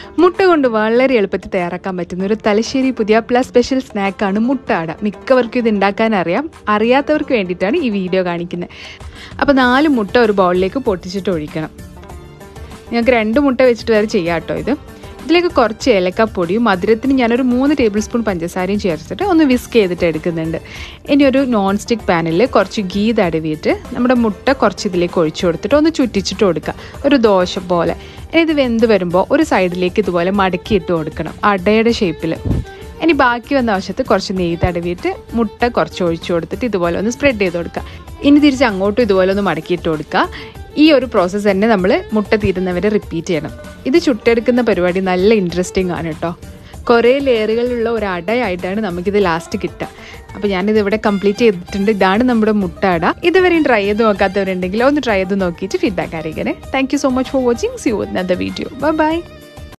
മുട്ട കൊണ്ട് വളരെ എളുപ്പത്തിൽ തയ്യാറാക്കാൻ പറ്റുന്ന ഒരു തലശ്ശേരി പുതിയ പ്ലസ് സ്പെഷ്യൽ സ്നാക്കാണ് മുട്ട അട മിക്കവർക്കും ഇത് ഉണ്ടാക്കാൻ അറിയാം അറിയാത്തവർക്ക് വേണ്ടിയിട്ടാണ് ഈ വീഡിയോ കാണിക്കുന്നത് അപ്പോൾ നാല് മുട്ട ഒരു ബൗളിലേക്ക് പൊട്ടിച്ചിട്ട് ഒഴിക്കണം ഞങ്ങൾക്ക് രണ്ട് മുട്ട വെച്ചിട്ട് വരെ ചെയ്യാം കേട്ടോ ഇത് ഇതിലേക്ക് കുറച്ച് ഏലക്കപ്പൊടിയും മധുരത്തിന് ഞാനൊരു മൂന്ന് ടേബിൾ സ്പൂൺ പഞ്ചസാരയും ചേർത്തിട്ട് ഒന്ന് വിസ്ക് ചെയ്തിട്ട് എടുക്കുന്നുണ്ട് ഇനി ഒരു നോൺ സ്റ്റിക്ക് പാനിൽ കുറച്ച് ഗീ തടവിയിട്ട് നമ്മുടെ മുട്ട കുറച്ച് ഇതിലേക്ക് ഒഴിച്ചു കൊടുത്തിട്ട് ഒന്ന് ചുറ്റിച്ചിട്ട് കൊടുക്കുക ഒരു ദോശ പോലെ ഇനി ഇത് വെന്ത് വരുമ്പോൾ ഒരു സൈഡിലേക്ക് ഇതുപോലെ മടക്കി ഇട്ട് കൊടുക്കണം അടയുടെ ഷേപ്പിൽ ഇനി ബാക്കി വന്ന വശത്ത് കുറച്ച് നെയ്യ് തടവിയിട്ട് മുട്ട കുറച്ച് ഒഴിച്ചു കൊടുത്തിട്ട് ഇതുപോലെ ഒന്ന് സ്പ്രെഡ് ചെയ്ത് കൊടുക്കുക ഇനി തിരിച്ച് അങ്ങോട്ടും ഇതുപോലെ ഒന്ന് മടക്കിയിട്ട് കൊടുക്കുക ഈ ഒരു പ്രോസസ്സ് തന്നെ നമ്മൾ മുട്ട തീരുന്നവരെ റിപ്പീറ്റ് ചെയ്യണം ഇത് ചുട്ടെടുക്കുന്ന പരിപാടി നല്ല ഇൻട്രസ്റ്റിംഗ് ആണ് കേട്ടോ കുറേ ലെയറുകളുള്ള ഒരു അടയായിട്ടാണ് നമുക്കിത് ലാസ്റ്റ് കിട്ടുക അപ്പോൾ ഞാനിത് ഇവിടെ കംപ്ലീറ്റ് ചെയ്തിട്ടുണ്ട് ഇതാണ് നമ്മുടെ മുട്ട അട ഇതുവരെയും ട്രൈ ചെയ്ത് നോക്കാത്തവരുണ്ടെങ്കിൽ ഒന്ന് ട്രൈ ചെയ്ത് നോക്കിയിട്ട് ഫീഡ്ബാക്ക് അറിയിക്കണേ thank you so much for watching see you the video bye by